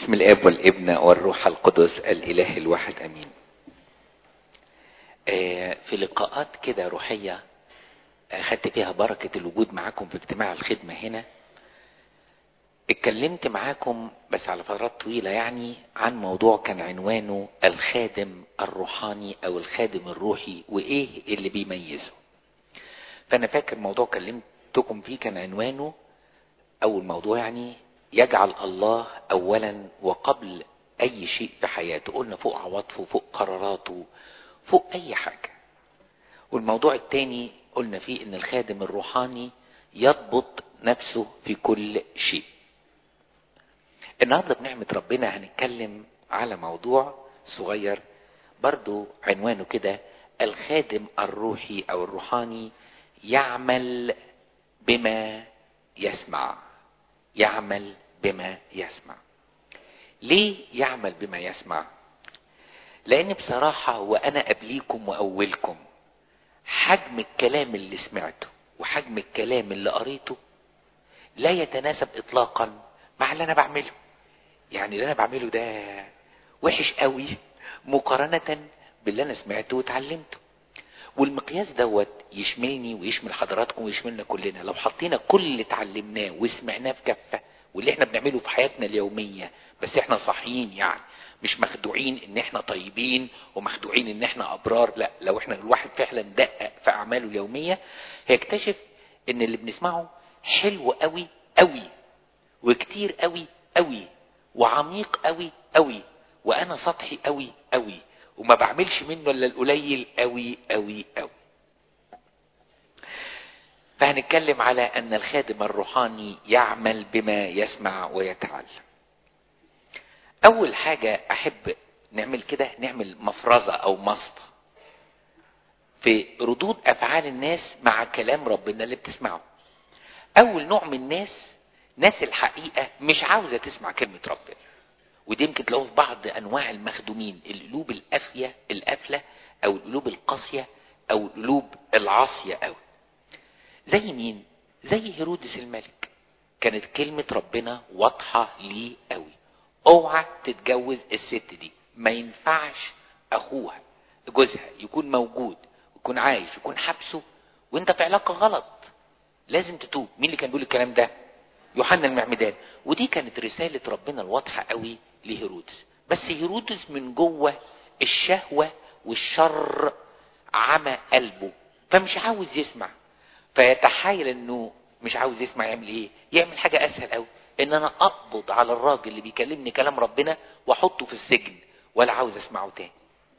باسم الاب والابن والروح القدس الاله الواحد امين آه، في لقاءات كده روحية اخدت فيها بركة الوجود معاكم في اجتماع الخدمة هنا اتكلمت معاكم بس على فترات طويلة يعني عن موضوع كان عنوانه الخادم الروحاني او الخادم الروحي وايه اللي بيميزه فانا فاكر موضوع كلمتكم فيه كان عنوانه اول موضوع يعني يجعل الله اولا وقبل اي شيء في حياته قلنا فوق عواطفه فوق قراراته فوق اي حاجة والموضوع التاني قلنا فيه ان الخادم الروحاني يضبط نفسه في كل شيء النهاردة بنعمة ربنا هنتكلم على موضوع صغير برضو عنوانه كده الخادم الروحي او الروحاني يعمل بما يسمع يعمل بما يسمع ليه يعمل بما يسمع لان بصراحة وانا قبليكم واولكم حجم الكلام اللي سمعته وحجم الكلام اللي قريته لا يتناسب اطلاقا مع اللي انا بعمله يعني اللي انا بعمله ده وحش قوي مقارنة باللي انا سمعته وتعلمته والمقياس دوت يشملني ويشمل حضراتكم ويشملنا كلنا لو حطينا كل اللي اتعلمناه وسمعناه في كفه واللي احنا بنعمله في حياتنا اليوميه بس احنا صاحيين يعني مش مخدوعين ان احنا طيبين ومخدوعين ان احنا ابرار لا لو احنا الواحد فعلا دقق في اعماله اليوميه هيكتشف ان اللي بنسمعه حلو قوي قوي وكتير قوي قوي وعميق قوي قوي وانا سطحي قوي قوي وما بعملش منه الا القليل قوي قوي قوي فهنتكلم على ان الخادم الروحاني يعمل بما يسمع ويتعلم اول حاجة احب نعمل كده نعمل مفرزة او مسطة في ردود افعال الناس مع كلام ربنا اللي بتسمعه اول نوع من الناس ناس الحقيقة مش عاوزة تسمع كلمة ربنا ودي يمكن تلاقوه في بعض انواع المخدومين القلوب القافيه القافله او القلوب القاسيه او القلوب العاصيه قوي زي مين زي هيرودس الملك كانت كلمه ربنا واضحه ليه قوي اوعى تتجوز الست دي ما ينفعش اخوها جوزها يكون موجود يكون عايش يكون حبسه وانت في علاقه غلط لازم تتوب مين اللي كان بيقول الكلام ده يوحنا المعمدان ودي كانت رسالة ربنا الواضحة قوي لهيرودس بس هيرودس من جوه الشهوة والشر عمى قلبه فمش عاوز يسمع فيتحايل انه مش عاوز يسمع يعمل ايه يعمل حاجة اسهل قوي ان انا اقبض على الراجل اللي بيكلمني كلام ربنا واحطه في السجن ولا عاوز اسمعه تاني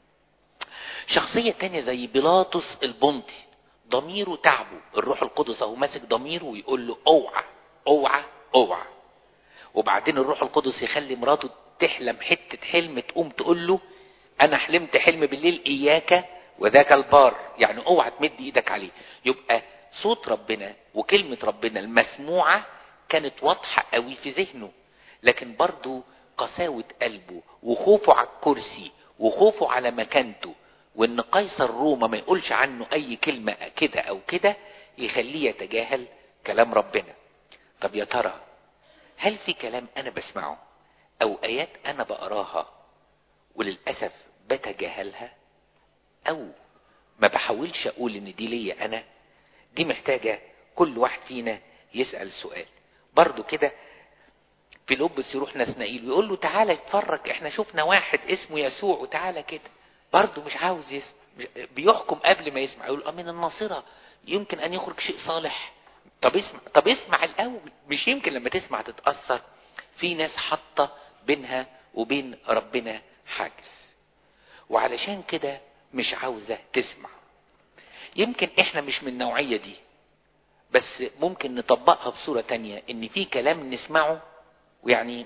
شخصية تانية زي بيلاطس البنطي ضميره تعبه الروح القدس اهو ماسك ضميره ويقول له اوعى اوعى اوعى وبعدين الروح القدس يخلي مراته تحلم حتة حلم تقوم تقول له انا حلمت حلم بالليل اياك وذاك البار يعني اوعى تمد ايدك عليه يبقى صوت ربنا وكلمة ربنا المسموعة كانت واضحة قوي في ذهنه لكن برضو قساوة قلبه وخوفه على الكرسي وخوفه على مكانته وان قيصر روما ما يقولش عنه اي كلمة كده او كده يخليه يتجاهل كلام ربنا طب يا ترى هل في كلام انا بسمعه او ايات انا بقراها وللاسف بتجاهلها او ما بحاولش اقول ان دي ليا انا دي محتاجة كل واحد فينا يسأل سؤال برضو كده في لبس يروح نثنائيل ويقول له تعالى اتفرج احنا شفنا واحد اسمه يسوع وتعالى كده برضو مش عاوز يسمع بيحكم قبل ما يسمع يقول اه من الناصرة يمكن ان يخرج شيء صالح طب اسمع طب اسمع الاول مش يمكن لما تسمع تتاثر في ناس حاطه بينها وبين ربنا حاجز وعلشان كده مش عاوزه تسمع يمكن احنا مش من النوعيه دي بس ممكن نطبقها بصوره تانية ان في كلام نسمعه ويعني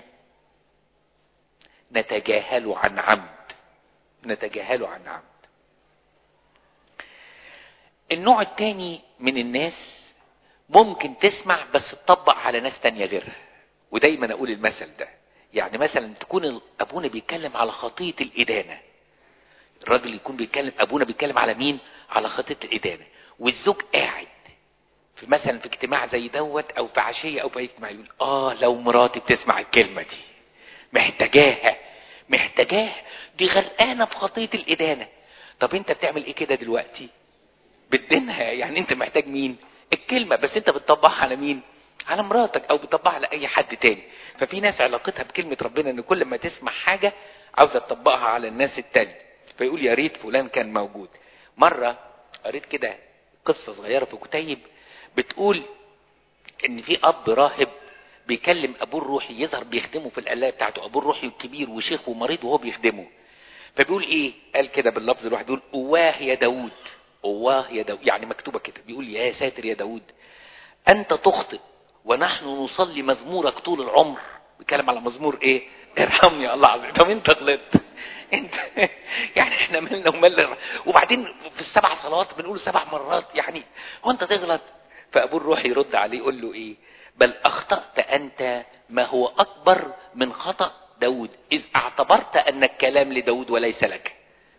نتجاهله عن عمد نتجاهله عن عمد النوع التاني من الناس ممكن تسمع بس تطبق على ناس تانية غيرها ودايما اقول المثل ده يعني مثلا تكون ابونا بيتكلم على خطية الادانة الراجل يكون بيتكلم ابونا بيتكلم على مين على خطية الادانة والزوج قاعد في مثلا في اجتماع زي دوت او في عشية او في اي اجتماع يقول اه لو مراتي بتسمع الكلمة دي محتاجاها محتاجاها دي غرقانه في خطيه الادانه طب انت بتعمل ايه كده دلوقتي بتدينها يعني انت محتاج مين الكلمه بس انت بتطبقها على مين على مراتك او بتطبقها على اي حد تاني ففي ناس علاقتها بكلمه ربنا ان كل ما تسمع حاجه عاوزه تطبقها على الناس التانية فيقول يا ريت فلان كان موجود مره قريت كده قصه صغيره في كتيب بتقول ان في اب راهب بيكلم ابوه الروحي يظهر بيخدمه في القلايه بتاعته ابوه الروحي الكبير وشيخ ومريض وهو بيخدمه فبيقول ايه قال كده باللفظ الواحد بيقول اواه يا داوود اواه يا داوود يعني مكتوبه كده بيقول يا ساتر يا داوود انت تخطئ ونحن نصلي مزمورك طول العمر بيتكلم على مزمور ايه ارحمني يا الله عظيم طب انت غلطت انت يعني احنا مالنا ومال وبعدين في السبع صلوات بنقول سبع مرات يعني هو انت تغلط فابوه الروح يرد عليه يقول له ايه بل اخطأت انت ما هو اكبر من خطأ داود اذ اعتبرت ان الكلام لداود وليس لك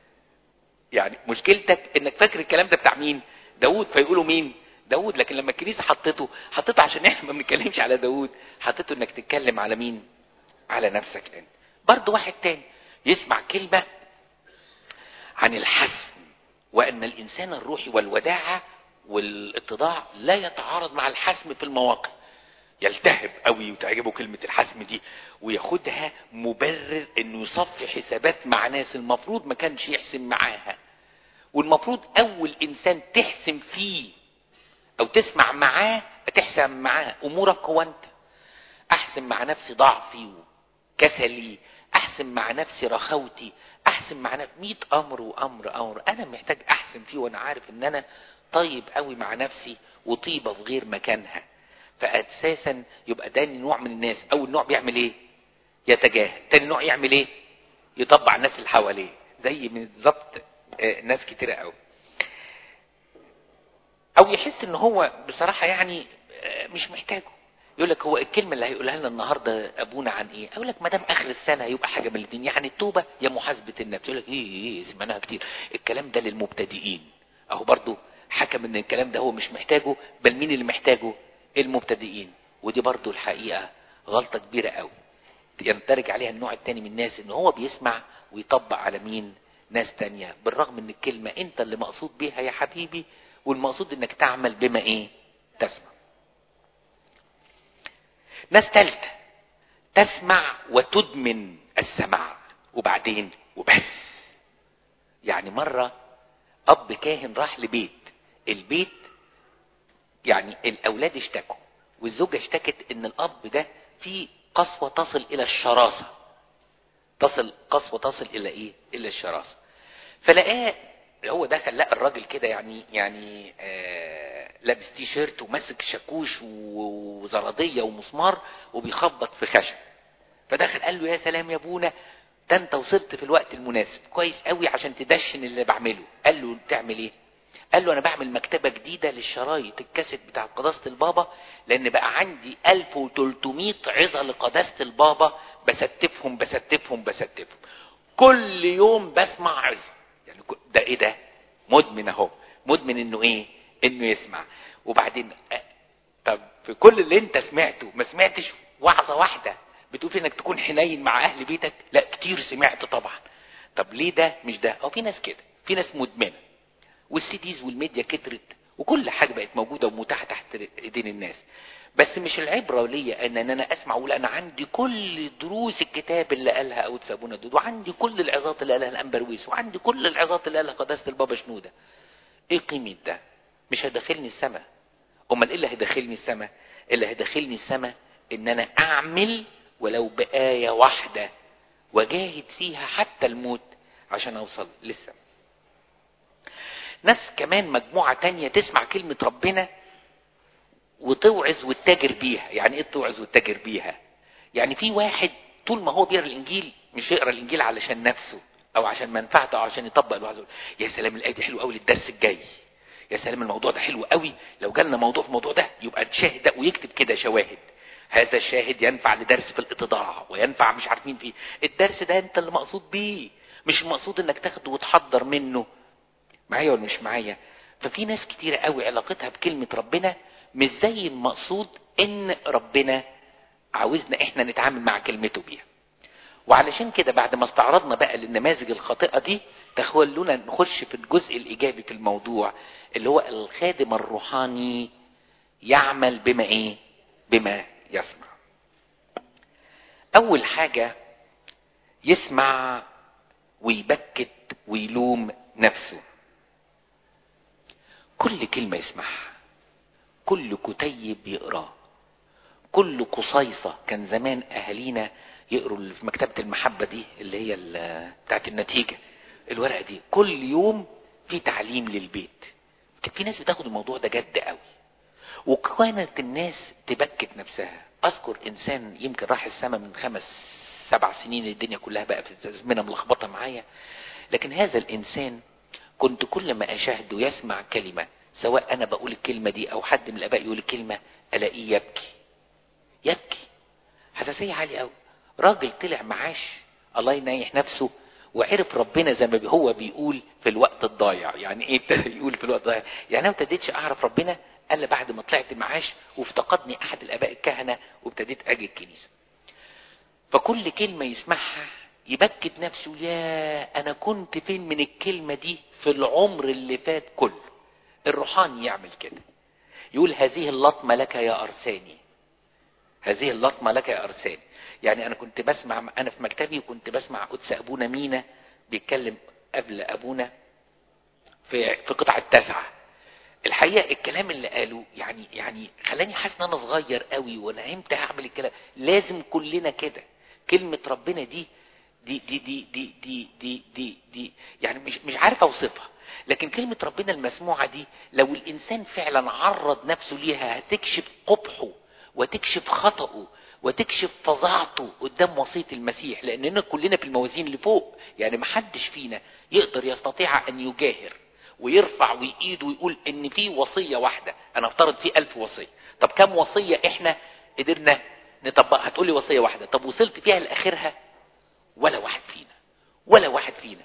يعني مشكلتك انك فاكر الكلام ده بتاع مين داود فيقولوا مين داود لكن لما الكنيسه حطته حطته عشان احنا ما بنتكلمش على داود حطته انك تتكلم على مين على نفسك انت برضه واحد تاني يسمع كلمه عن الحسم وان الانسان الروحي والوداعه والاتضاع لا يتعارض مع الحسم في المواقف يلتهب قوي وتعجبه كلمة الحسم دي وياخدها مبرر انه يصفي حسابات مع ناس المفروض ما كانش يحسم معاها والمفروض اول انسان تحسم فيه او تسمع معاه تحسم معاه امورك هو انت احسم مع نفسي ضعفي وكسلي احسم مع نفسي رخوتي احسم مع نفسي 100 امر وامر امر انا محتاج احسم فيه وانا عارف ان انا طيب قوي مع نفسي وطيبه في غير مكانها فاساسا يبقى ده نوع من الناس اول نوع بيعمل ايه يتجاهل تاني نوع يعمل ايه يطبع الناس اللي حواليه زي بالظبط ناس كتيره قوي او يحس ان هو بصراحه يعني مش محتاجه يقول لك هو الكلمه اللي هيقولها لنا النهارده ابونا عن ايه اقول لك ما دام اخر السنه يبقى حاجه من الاثنين يعني التوبه يا محاسبه النفس يقول لك ايه ايه سمعناها كتير الكلام ده للمبتدئين اهو برضو حكم ان الكلام ده هو مش محتاجه بل مين اللي محتاجه المبتدئين ودي برضو الحقيقه غلطه كبيره قوي يندرج عليها النوع التاني من الناس ان هو بيسمع ويطبق على مين ناس تانية بالرغم ان الكلمة انت اللي مقصود بيها يا حبيبي والمقصود انك تعمل بما ايه تسمع ناس تالتة تسمع وتدمن السماع وبعدين وبس يعني مرة اب كاهن راح لبيت البيت يعني الاولاد اشتكوا والزوجة اشتكت ان الاب ده فيه قسوة تصل الى الشراسة تصل قسوة تصل الى ايه الى الشراسة فلقاه هو دخل لقى الراجل كده يعني يعني آه لابس تي شيرت وماسك شاكوش وزرادية ومسمار وبيخبط في خشب فدخل قال له يا سلام يا ابونا ده انت وصلت في الوقت المناسب كويس قوي عشان تدشن اللي بعمله قال له تعمل ايه قال له انا بعمل مكتبة جديدة للشرايط الكاسيت بتاع قداسة البابا لان بقى عندي 1300 عظة لقداسة البابا بستفهم بستفهم بستفهم كل يوم بسمع عظة يعني ده ايه ده مدمن اهو مدمن انه ايه انه يسمع وبعدين طب في كل اللي انت سمعته ما سمعتش وعظة واحدة بتقول انك تكون حنين مع اهل بيتك لا كتير سمعت طبعا طب ليه ده مش ده او في ناس كده في ناس مدمنه والسيديز والميديا كترت وكل حاجه بقت موجوده ومتاحه تحت ايدين الناس بس مش العبره ليا ان انا اسمع اقول انا عندي كل دروس الكتاب اللي قالها او تسابونا دود وعندي كل العظات اللي قالها الانبرويس وعندي كل العظات اللي قالها قداسه البابا شنوده ايه قيمه ده مش هيدخلني السماء امال ايه اللي هيدخلني السماء اللي هيدخلني السماء ان انا اعمل ولو بآية واحدة وجاهد فيها حتى الموت عشان اوصل للسماء ناس كمان مجموعة تانية تسمع كلمة ربنا وتوعظ وتتاجر بيها يعني ايه توعظ وتتاجر بيها يعني في واحد طول ما هو بيقرا الانجيل مش يقرا الانجيل علشان نفسه او عشان منفعته او عشان يطبق الوعظ يا سلام الايه دي حلوه قوي للدرس الجاي يا سلام الموضوع ده حلو قوي لو جالنا موضوع في الموضوع ده يبقى تشاهد ده ويكتب كده شواهد هذا الشاهد ينفع لدرس في الاتضاع وينفع مش عارفين فيه الدرس ده انت اللي مقصود بيه مش مقصود انك تاخده وتحضر منه معايا ولا مش معايا ففي ناس كتيرة قوي علاقتها بكلمة ربنا مش زي المقصود ان ربنا عاوزنا احنا نتعامل مع كلمته بيها وعلشان كده بعد ما استعرضنا بقى النماذج الخاطئة دي تخلونا نخش في الجزء الإيجابي في الموضوع اللي هو الخادم الروحاني يعمل بما إيه بما يسمع أول حاجة يسمع ويبكت ويلوم نفسه كل كلمة يسمعها كل كتيب يقراه كل قصيصة كان زمان أهالينا يقروا اللي في مكتبة المحبة دي اللي هي ال- بتاعت النتيجة الورقة دي كل يوم في تعليم للبيت كان في ناس بتاخد الموضوع ده جد قوي وكانت الناس تبكت نفسها اذكر انسان يمكن راح السما من خمس سبع سنين الدنيا كلها بقى في الزمنه ملخبطه معايا لكن هذا الانسان كنت كل ما اشاهده يسمع كلمه سواء انا بقول الكلمه دي او حد من الاباء يقول الكلمه الاقيه يبكي يبكي حساسيه عاليه قوي راجل طلع معاش الله ينيح نفسه وعرف ربنا زي ما هو بيقول في الوقت الضايع يعني ايه ابتدى يقول في الوقت الضايع يعني انا ما ابتديتش اعرف ربنا الا بعد ما طلعت معاش وافتقدني احد الاباء الكهنه وابتديت اجي الكنيسه فكل كلمه يسمعها يبكت نفسه يا انا كنت فين من الكلمه دي في العمر اللي فات كله الروحاني يعمل كده يقول هذه اللطمه لك يا ارساني هذه اللطمه لك يا ارساني يعني انا كنت بسمع انا في مكتبي وكنت بسمع قدس ابونا مينا بيتكلم قبل ابونا في في قطعه التاسعه الحقيقه الكلام اللي قاله يعني يعني خلاني حاسس ان انا صغير قوي وانا امتى هعمل الكلام لازم كلنا كده كلمه ربنا دي دي دي دي دي دي دي دي, دي يعني مش مش عارف اوصفها لكن كلمة ربنا المسموعة دي لو الإنسان فعلا عرض نفسه ليها هتكشف قبحه وتكشف خطأه وتكشف فظاعته قدام وصية المسيح لأننا كلنا في الموازين اللي فوق يعني محدش فينا يقدر يستطيع أن يجاهر ويرفع ويقيد ويقول ان في وصية واحدة انا افترض في الف وصية طب كم وصية احنا قدرنا نطبقها هتقولي وصية واحدة طب وصلت فيها لاخرها ولا واحد فينا ولا واحد فينا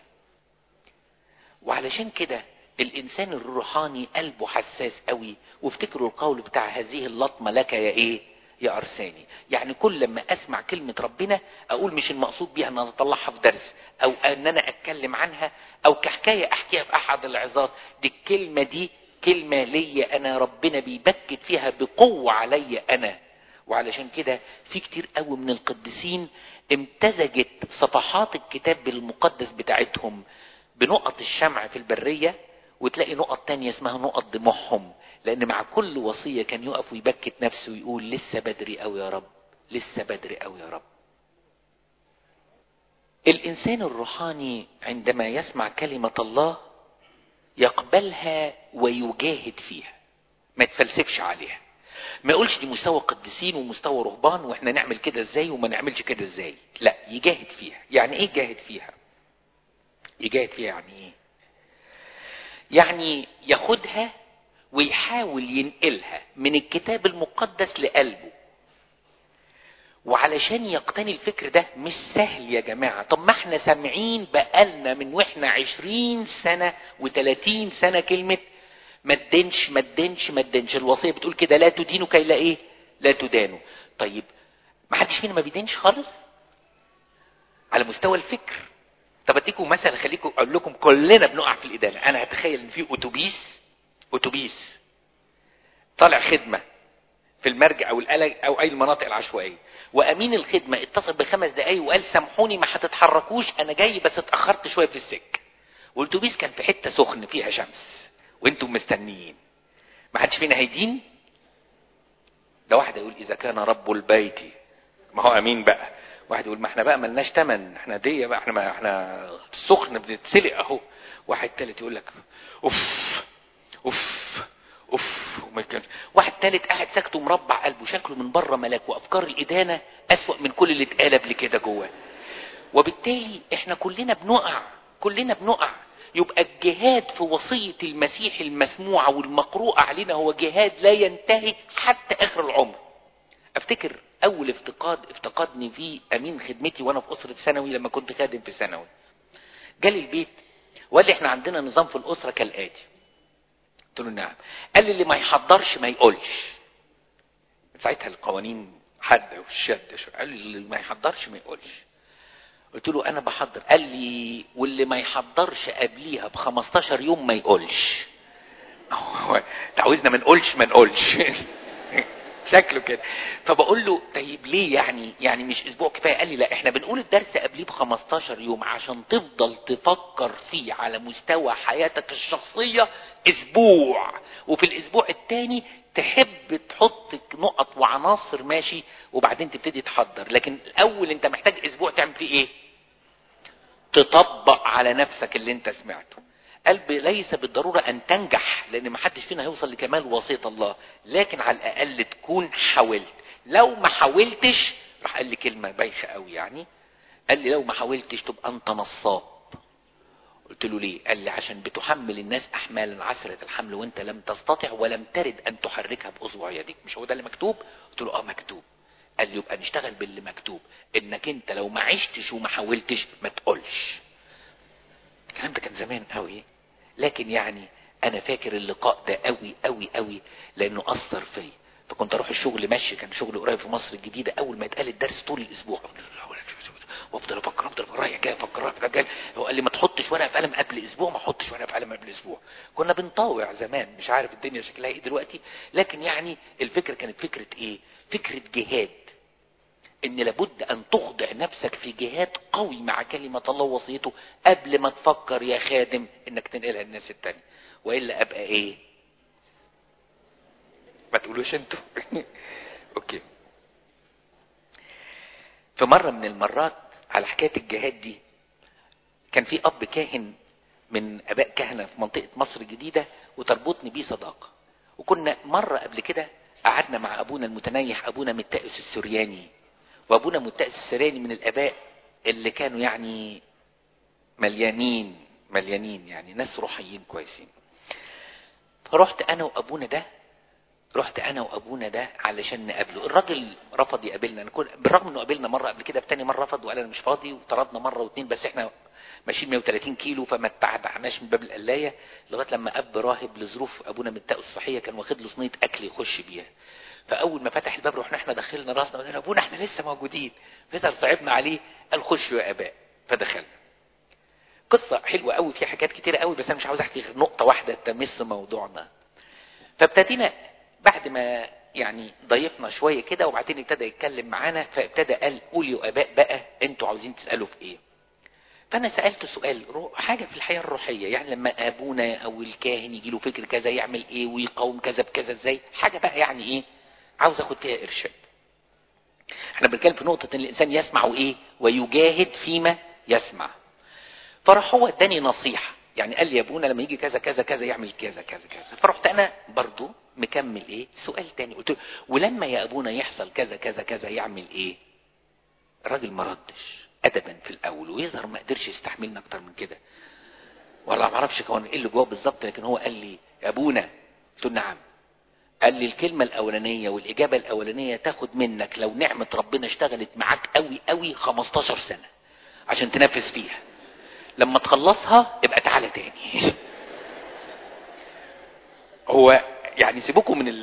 وعلشان كده الانسان الروحاني قلبه حساس قوي وافتكروا القول بتاع هذه اللطمة لك يا ايه يا ارساني يعني كل لما اسمع كلمة ربنا اقول مش المقصود بيها ان انا اطلعها في درس او ان انا اتكلم عنها او كحكاية احكيها في احد العظات دي الكلمة دي كلمة ليا انا ربنا بيبكت فيها بقوة عليا انا وعلشان كده في كتير قوي من القديسين امتزجت صفحات الكتاب المقدس بتاعتهم بنقط الشمع في البرية وتلاقي نقط تانية اسمها نقط دموعهم لان مع كل وصية كان يقف ويبكت نفسه ويقول لسه بدري قوي يا رب لسه بدري قوي يا رب الانسان الروحاني عندما يسمع كلمة الله يقبلها ويجاهد فيها ما يتفلسفش عليها ما يقولش دي مستوى قديسين ومستوى رهبان واحنا نعمل كده ازاي وما نعملش كده ازاي لا يجاهد فيها يعني ايه يجاهد فيها يجاهد فيها يعني ايه يعني ياخدها ويحاول ينقلها من الكتاب المقدس لقلبه وعلشان يقتني الفكر ده مش سهل يا جماعة طب ما احنا سامعين بقالنا من واحنا عشرين سنة وتلاتين سنة كلمة ما تدينش ما تدينش ما تدينش الوصية بتقول كده لا تدينوا كي لا ايه لا تدانوا طيب ما حدش فينا ما بيدينش خالص على مستوى الفكر طب اديكم مثل خليكم اقول لكم كلنا بنقع في الادانه انا هتخيل ان في اتوبيس اتوبيس طالع خدمه في المرجع او القلق او اي المناطق العشوائيه وامين الخدمه اتصل بخمس دقايق وقال سامحوني ما هتتحركوش انا جاي بس اتاخرت شويه في السك والاتوبيس كان في حته سخن فيها شمس وانتم مستنيين ما حدش فينا هيدين ده واحد يقول اذا كان رب البيت ما هو امين بقى واحد يقول ما احنا بقى ملناش تمن احنا دي بقى احنا ما احنا السخن بنتسلق اهو واحد تالت يقول لك اوف اوف اوف وما يتكلمش واحد تالت قاعد ساكت ومربع قلبه شكله من بره ملاك وافكار الادانه اسوأ من كل اللي اتقال قبل كده جواه وبالتالي احنا كلنا بنقع كلنا بنقع يبقى الجهاد في وصية المسيح المسموعة والمقروءة علينا هو جهاد لا ينتهي حتى آخر العمر افتكر اول افتقاد افتقدني فيه امين خدمتي وانا في اسره ثانوي لما كنت خادم في ثانوي جالي البيت وقال لي احنا عندنا نظام في الاسره كالاتي قلت له نعم قال لي اللي ما يحضرش ما يقولش ساعتها القوانين حد والشد قال لي اللي ما يحضرش ما يقولش قلت له انا بحضر قال لي واللي ما يحضرش قبليها ب 15 يوم ما يقولش هو تعوزنا ما نقولش ما نقولش شكله كده فبقول له طيب ليه يعني يعني مش اسبوع كفايه قال لي لا احنا بنقول الدرس قبليه ب 15 يوم عشان تفضل تفكر فيه على مستوى حياتك الشخصيه اسبوع وفي الاسبوع الثاني تحب تحط نقط وعناصر ماشي وبعدين تبتدي تحضر لكن الاول انت محتاج اسبوع تعمل فيه ايه تطبق على نفسك اللي انت سمعته قلب ليس بالضرورة أن تنجح لأن ما حدش فينا هيوصل لكمال وصية الله لكن على الأقل تكون حاولت لو ما حاولتش راح قال لي كلمة بايخة قوي يعني قال لي لو ما حاولتش تبقى أنت نصاب قلت له ليه قال لي عشان بتحمل الناس أحمالا عسرة الحمل وأنت لم تستطع ولم ترد أن تحركها بأصبع يديك مش هو ده اللي مكتوب قلت له اه مكتوب قال لي يبقى نشتغل باللي مكتوب انك انت لو ما عشتش وما حاولتش ما تقولش الكلام ده كان زمان قوي لكن يعني انا فاكر اللقاء ده قوي قوي قوي لانه اثر فيا فكنت اروح الشغل ماشي كان شغل قريب في مصر الجديده اول ما اتقال الدرس طول الاسبوع وافضل افكر افضل رايح جاي افكر رايح جاي هو قال لي ما تحطش ورقه في قلم قبل اسبوع ما احطش ورقه في قلم قبل اسبوع كنا بنطاوع زمان مش عارف الدنيا شكلها ايه دلوقتي لكن يعني الفكره كانت فكره ايه فكره جهاد ان لابد ان تخضع نفسك في جهاد قوي مع كلمة الله ووصيته قبل ما تفكر يا خادم انك تنقلها للناس التانية والا ابقى ايه ما تقولوش انتوا اوكي في مرة من المرات على حكاية الجهاد دي كان في اب كاهن من اباء كهنة في منطقة مصر الجديدة وتربطني بيه صداقة وكنا مرة قبل كده قعدنا مع ابونا المتنيح ابونا متائس السرياني وابونا متأس السراني من الاباء اللي كانوا يعني مليانين مليانين يعني ناس روحيين كويسين فرحت انا وابونا ده رحت انا وابونا ده علشان نقابله الراجل رفض يقابلنا أنا كل بالرغم انه قابلنا مره قبل كده في تاني مره رفض وقال انا مش فاضي وطردنا مره واتنين بس احنا ماشيين 130 كيلو فما اتعدعناش من باب القلايه لغايه لما اب راهب لظروف ابونا من التاء الصحيه كان واخد له صينيه اكل يخش بيها فاول ما فتح الباب رحنا احنا دخلنا راسنا قلنا ابونا احنا لسه موجودين فضل صعبنا عليه قال خشوا يا اباء فدخلنا قصة حلوة قوي في حاجات كتيرة قوي بس انا مش عاوز احكي غير نقطة واحدة تمس موضوعنا فابتدينا بعد ما يعني ضيفنا شوية كده وبعدين ابتدى يتكلم معانا فابتدى قال قولوا يا اباء بقى انتوا عاوزين تسألوا في ايه فانا سألته سؤال حاجة في الحياة الروحية يعني لما ابونا او الكاهن يجي له فكر كذا يعمل ايه ويقاوم كذا بكذا ازاي حاجة بقى يعني ايه عاوز اخد فيها ارشاد احنا بنتكلم في نقطة ان الانسان يسمع وايه ويجاهد فيما يسمع فراح هو اداني نصيحة يعني قال لي يا ابونا لما يجي كذا كذا كذا يعمل كذا كذا كذا فرحت انا برضو مكمل ايه سؤال تاني قلت له ولما يا ابونا يحصل كذا كذا كذا يعمل ايه الراجل ما ردش ادبا في الاول ويظهر ما قدرش يستحملنا اكتر من كده ولا ما اعرفش كان ايه اللي جواه بالظبط لكن هو قال لي يا ابونا قلت له نعم قال لي الكلمة الأولانية والإجابة الأولانية تاخد منك لو نعمة ربنا اشتغلت معاك قوي قوي 15 سنة عشان تنفذ فيها لما تخلصها ابقى تعالى تاني هو يعني سيبوكم من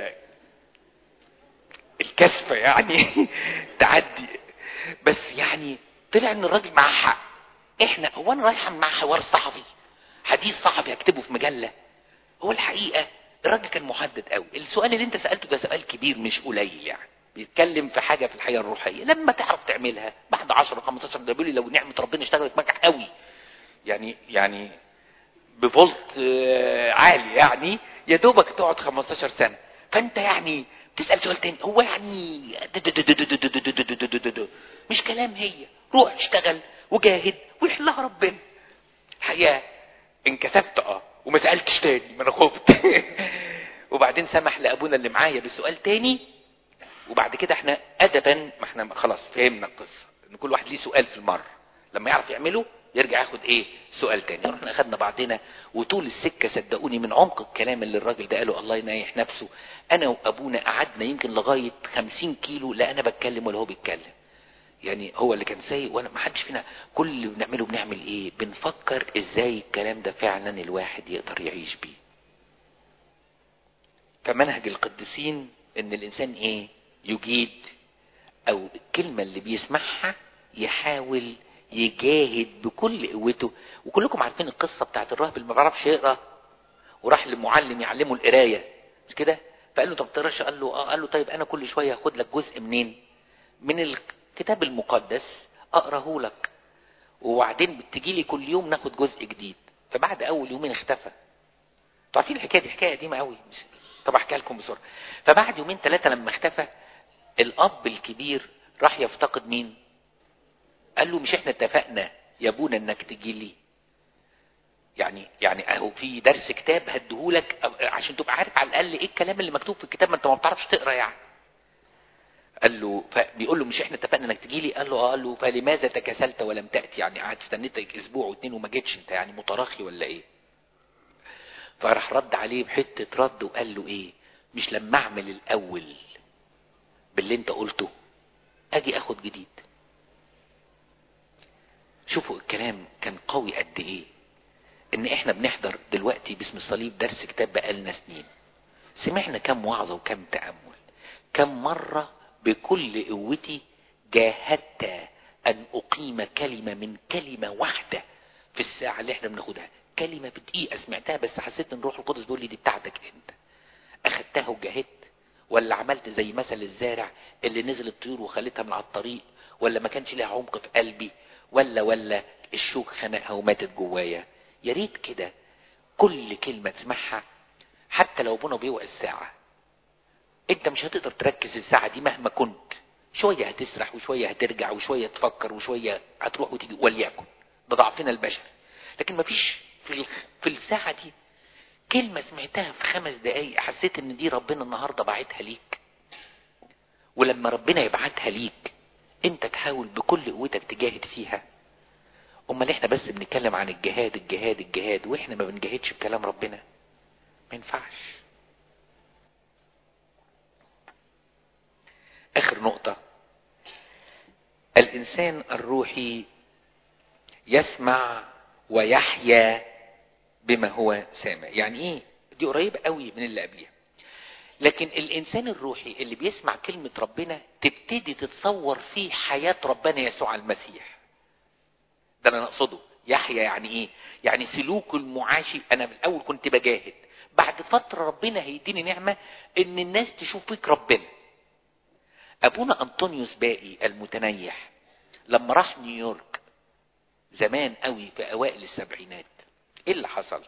الكسفة يعني تعدي بس يعني طلع ان الراجل معاه حق احنا هو انا رايح مع حوار صحفي حديث صحفي هكتبه في مجلة هو الحقيقة الراجل كان محدد قوي السؤال اللي انت سألته ده سؤال كبير مش قليل يعني بيتكلم في حاجة في الحياة الروحية لما تعرف تعملها بعد 10 15 ده بيقول لي لو نعمة ربنا اشتغلت معاك قوي يعني يعني بفولت عالي يعني يا دوبك تقعد 15 سنة فانت يعني تسأل سؤال تاني هو يعني مش كلام هي روح اشتغل وجاهد ويحلها ربنا الحقيقة انكسفت اه وما سألتش تاني ما انا خفت وبعدين سمح لابونا اللي معايا بسؤال تاني وبعد كده احنا ادبا ما احنا خلاص فهمنا القصة ان كل واحد ليه سؤال في المرة لما يعرف يعمله يرجع ياخد ايه سؤال تاني رحنا اخدنا بعضنا وطول السكة صدقوني من عمق الكلام اللي الراجل ده قاله الله ينايح نفسه انا وابونا قعدنا يمكن لغاية خمسين كيلو لا انا بتكلم ولا هو بيتكلم يعني هو اللي كان سايق وانا ما حدش فينا كل اللي بنعمله بنعمل ايه بنفكر ازاي الكلام ده فعلا الواحد يقدر يعيش بيه فمنهج القديسين ان الانسان ايه يجيد او الكلمة اللي بيسمعها يحاول يجاهد بكل قوته وكلكم عارفين القصة بتاعت الراهب اللي ما بيعرفش يقرا وراح للمعلم يعلمه القراية مش كده فقال له طب تقراش قال له اه قال له طيب انا كل شوية هاخد لك جزء منين من الكتاب المقدس اقراه لك وبعدين بتجي لي كل يوم ناخد جزء جديد فبعد اول يومين اختفى انتوا عارفين الحكايه دي حكايه قديمه قوي مش طب احكيها لكم بسرعه فبعد يومين ثلاثه لما اختفى الاب الكبير راح يفتقد مين قال له مش احنا اتفقنا يا ابونا انك تجي لي يعني يعني اهو في درس كتاب هديهولك عشان تبقى عارف على الاقل ايه الكلام اللي مكتوب في الكتاب ما انت ما بتعرفش تقرا يعني قال له فبيقول له مش احنا اتفقنا انك تجي لي قال له اه قال له فلماذا تكسلت ولم تاتي يعني قعدت استنيتك اسبوع واتنين وما جيتش انت يعني متراخي ولا ايه فراح رد عليه بحته رد وقال له ايه مش لما اعمل الاول باللي انت قلته اجي اخد جديد شوفوا الكلام كان قوي قد ايه ان احنا بنحضر دلوقتي باسم الصليب درس كتاب بقالنا سنين سمعنا كم وعظة وكم تأمل كم مرة بكل قوتي جاهدت ان اقيم كلمة من كلمة واحدة في الساعة اللي احنا بناخدها كلمة في دقيقة سمعتها بس حسيت ان روح القدس بيقول لي دي بتاعتك انت اخدتها وجاهدت ولا عملت زي مثل الزارع اللي نزل الطيور وخلتها من على الطريق ولا ما كانش ليها عمق في قلبي ولا ولا الشوك خنقها وماتت جوايا يا ريت كده كل كلمة تسمعها حتى لو ابونا بيوع الساعة انت مش هتقدر تركز الساعة دي مهما كنت شوية هتسرح وشوية هترجع وشوية تفكر وشوية هتروح وتيجي وليكن ده ضعفنا البشري لكن مفيش في في الساعة دي كلمة سمعتها في خمس دقايق حسيت ان دي ربنا النهاردة بعتها ليك ولما ربنا يبعتها ليك انت تحاول بكل قوتك تجاهد فيها امال احنا بس بنتكلم عن الجهاد الجهاد الجهاد واحنا ما بنجاهدش بكلام ربنا ما ينفعش اخر نقطة الانسان الروحي يسمع ويحيا بما هو سامع يعني ايه دي قريبة قوي من اللي قبلها لكن الانسان الروحي اللي بيسمع كلمة ربنا تبتدي تتصور فيه حياة ربنا يسوع المسيح ده انا اقصده يحيى يعني ايه يعني سلوك المعاشي انا الاول كنت بجاهد بعد فترة ربنا هيديني نعمة ان الناس تشوف فيك ربنا ابونا انطونيوس باقي المتنيح لما راح نيويورك زمان قوي في اوائل السبعينات ايه اللي حصل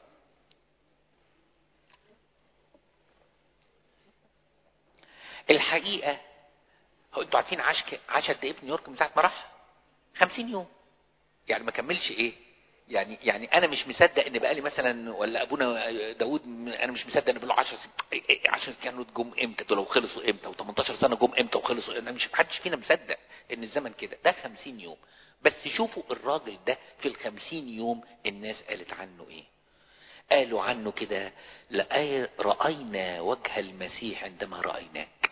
الحقيقة هو انتوا عارفين عاش عاش قد ايه في نيويورك من ساعة ما راح 50 يوم يعني ما كملش ايه يعني يعني انا مش مصدق ان بقالي مثلا ولا ابونا داود انا مش مصدق ان بقاله 10 10 كانوا جم امتى دول وخلصوا امتى و18 سنه جم امتى وخلصوا انا مش محدش فينا مصدق ان الزمن كده ده 50 يوم بس شوفوا الراجل ده في ال 50 يوم الناس قالت عنه ايه قالوا عنه كده رأينا وجه المسيح عندما رأيناك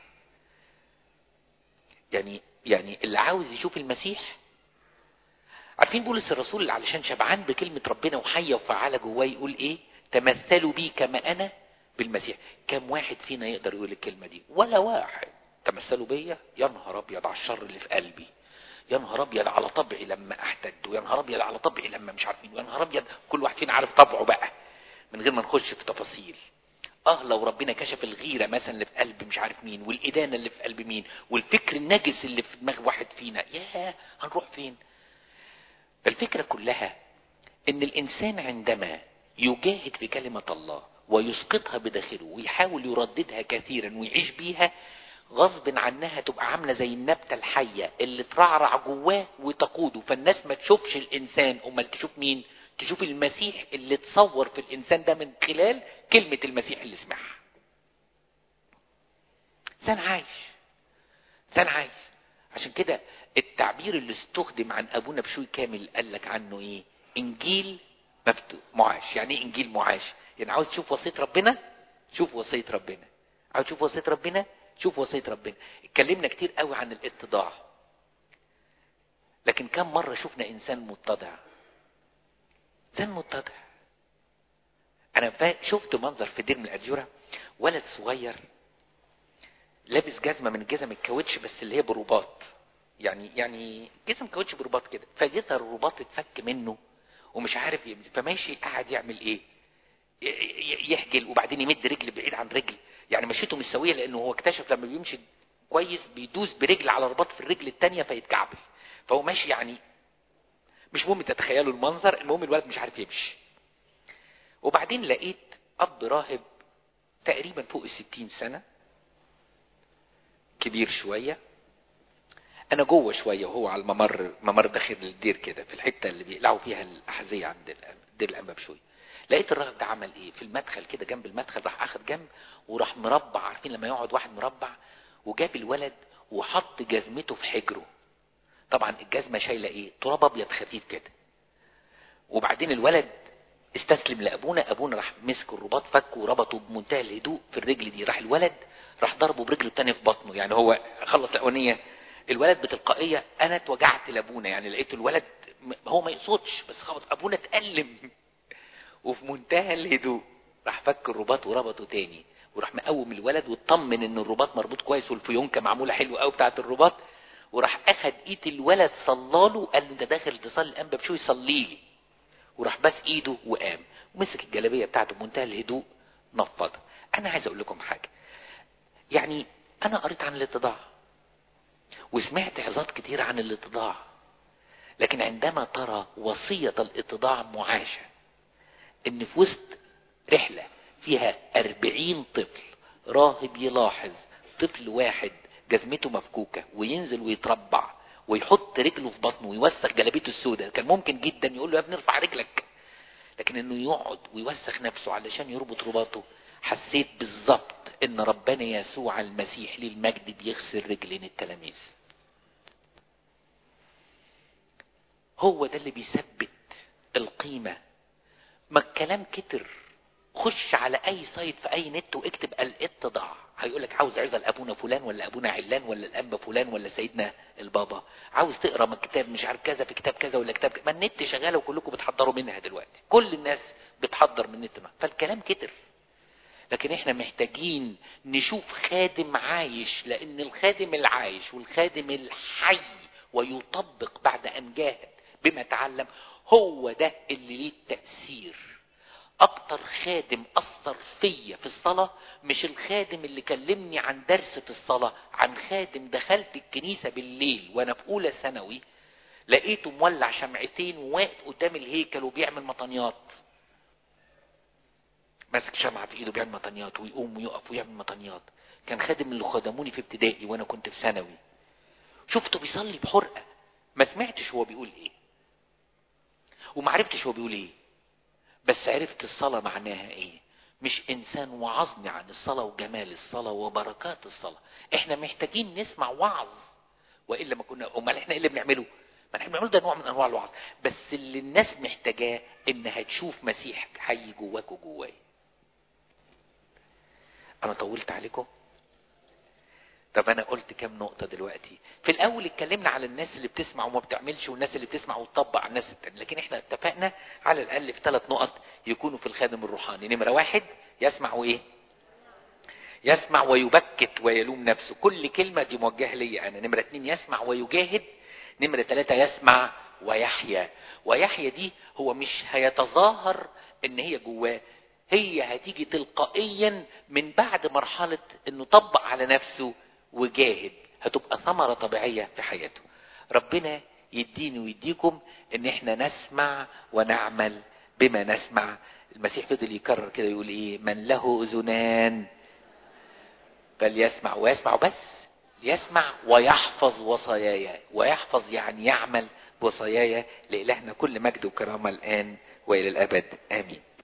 يعني يعني اللي عاوز يشوف المسيح عارفين بولس الرسول اللي علشان شبعان بكلمة ربنا وحية وفعالة جواه يقول ايه تمثلوا بي كما انا بالمسيح كم واحد فينا يقدر يقول الكلمة دي ولا واحد تمثلوا بيا يا نهار ابيض على الشر اللي في قلبي يا نهار ابيض على طبعي لما احتد ويا نهار ابيض على طبعي لما مش عارفين ويا نهار ابيض كل واحد فينا عارف طبعه بقى من غير ما نخش في تفاصيل اه لو ربنا كشف الغيرة مثلا اللي في قلب مش عارف مين والإدانة اللي في قلب مين والفكر النجس اللي في دماغ واحد فينا ياه هنروح فين فالفكرة كلها ان الانسان عندما يجاهد في كلمة الله ويسقطها بداخله ويحاول يرددها كثيرا ويعيش بيها غصب عنها تبقى عاملة زي النبتة الحية اللي ترعرع جواه وتقوده فالناس ما تشوفش الانسان امال تشوف مين تشوف المسيح اللي تصور في الانسان ده من خلال كلمة المسيح اللي سمعها انسان عايش انسان عايش عشان كده التعبير اللي استخدم عن ابونا بشوي كامل قال لك عنه ايه انجيل مفتوح معاش يعني ايه انجيل معاش يعني عاوز تشوف وصية ربنا شوف وصية ربنا عاوز تشوف وصية ربنا شوف وصية ربنا اتكلمنا كتير قوي عن الاتضاع لكن كم مرة شفنا انسان متضع انسان متضع انا شفت منظر في دير من الاديرة ولد صغير لابس جزمة من جزم الكاوتش بس اللي هي برباط يعني يعني جسم كاوتش برباط كده فيظهر الرباط اتفك منه ومش عارف يمشي فماشي قاعد يعمل ايه ي- ي- يحجل وبعدين يمد رجل بعيد عن رجل يعني مشيته مش سويه لانه هو اكتشف لما بيمشي كويس بيدوس برجل على رباط في الرجل التانية فيتكعبل فهو ماشي يعني مش مهم تتخيلوا المنظر المهم الولد مش عارف يمشي وبعدين لقيت اب راهب تقريبا فوق الستين سنة كبير شوية انا جوه شوية وهو على الممر ممر داخل الدير كده في الحتة اللي بيقلعوا فيها الاحذية عند الأم- دير الانباب شوية لقيت الراهب ده عمل ايه في المدخل كده جنب المدخل راح اخد جنب وراح مربع عارفين لما يقعد واحد مربع وجاب الولد وحط جزمته في حجره طبعا الجزمة شايلة ايه تراب ابيض خفيف كده وبعدين الولد استسلم لابونا ابونا راح مسك الرباط فك وربطه بمنتهى الهدوء في الرجل دي راح الولد راح ضربه برجله التانية في بطنه يعني هو خلص الاولانيه الولد بتلقائيه انا اتوجعت لابونا يعني لقيت الولد م- هو ما يقصدش بس خبط ابونا اتألم وفي منتهى الهدوء راح فك الرباط وربطه تاني وراح مقوم الولد واطمن ان الرباط مربوط كويس والفيونكه معموله حلو قوي بتاعه الرباط وراح اخد ايد الولد صلاله قال له انت داخل تصلي الانبا بشوي صلي لي وراح بس ايده وقام ومسك الجلابيه بتاعته بمنتهى الهدوء نفضها انا عايز اقول لكم حاجه يعني انا قريت عن الاتضاع وسمعت عظات كتير عن الاتضاع لكن عندما ترى وصيه الاتضاع معاشه ان في وسط رحله فيها أربعين طفل راهب يلاحظ طفل واحد جزمته مفكوكه وينزل ويتربع ويحط رجله في بطنه ويوسخ جلابيته السوداء كان ممكن جدا يقول له يا ابني ارفع رجلك لكن انه يقعد ويوسخ نفسه علشان يربط رباطه حسيت بالظبط ان ربنا يسوع المسيح للمجد بيغسل رجلين التلاميذ هو ده اللي بيثبت القيمة ما الكلام كتر خش على اي سايت في اي نت واكتب الاتضاع هيقول لك عاوز عظه لابونا فلان ولا ابونا علان ولا الانبا فلان ولا سيدنا البابا عاوز تقرا من كتاب مش عارف كذا في كتاب كذا ولا كتاب كذا ما النت شغاله وكلكم بتحضروا منها دلوقتي كل الناس بتحضر من النت فالكلام كتر لكن احنا محتاجين نشوف خادم عايش لان الخادم العايش والخادم الحي ويطبق بعد ان جاهد بما تعلم هو ده اللي ليه التأثير اكتر خادم اثر فيا في الصلاة مش الخادم اللي كلمني عن درس في الصلاة عن خادم دخلت الكنيسة بالليل وانا في اولى ثانوي لقيته مولع شمعتين وواقف قدام الهيكل وبيعمل مطنيات ماسك شمعة في ايده بيعمل مطنيات ويقوم ويقف ويعمل مطنيات كان خادم اللي خدموني في ابتدائي وانا كنت في ثانوي شفته بيصلي بحرقة ما سمعتش هو بيقول ايه وما عرفتش هو بيقول ايه بس عرفت الصلاة معناها ايه مش انسان وعظني عن الصلاة وجمال الصلاة وبركات الصلاة احنا محتاجين نسمع وعظ والا ما كنا امال احنا ايه اللي بنعمله ما احنا بنعمله ده نوع من انواع الوعظ بس اللي الناس محتاجاه انها تشوف مسيح حي جواك وجواي انا طولت عليكم طب انا قلت كام نقطة دلوقتي في الاول اتكلمنا على الناس اللي بتسمع وما بتعملش والناس اللي بتسمع وتطبق على الناس التانية لكن احنا اتفقنا على الاقل في ثلاث نقط يكونوا في الخادم الروحاني نمرة واحد يسمع وايه يسمع ويبكت ويلوم نفسه كل كلمة دي موجهة لي انا نمرة اتنين يسمع ويجاهد نمرة ثلاثة يسمع ويحيا ويحيا دي هو مش هيتظاهر ان هي جواه هي هتيجي تلقائيا من بعد مرحلة انه طبق على نفسه وجاهد هتبقى ثمرة طبيعية في حياته ربنا يديني ويديكم ان احنا نسمع ونعمل بما نسمع المسيح فضل يكرر كده يقول ايه من له اذنان فليسمع ويسمع بس يسمع ويحفظ وصاياي ويحفظ يعني يعمل بوصاياي لإلهنا كل مجد وكرامة الآن وإلى الأبد آمين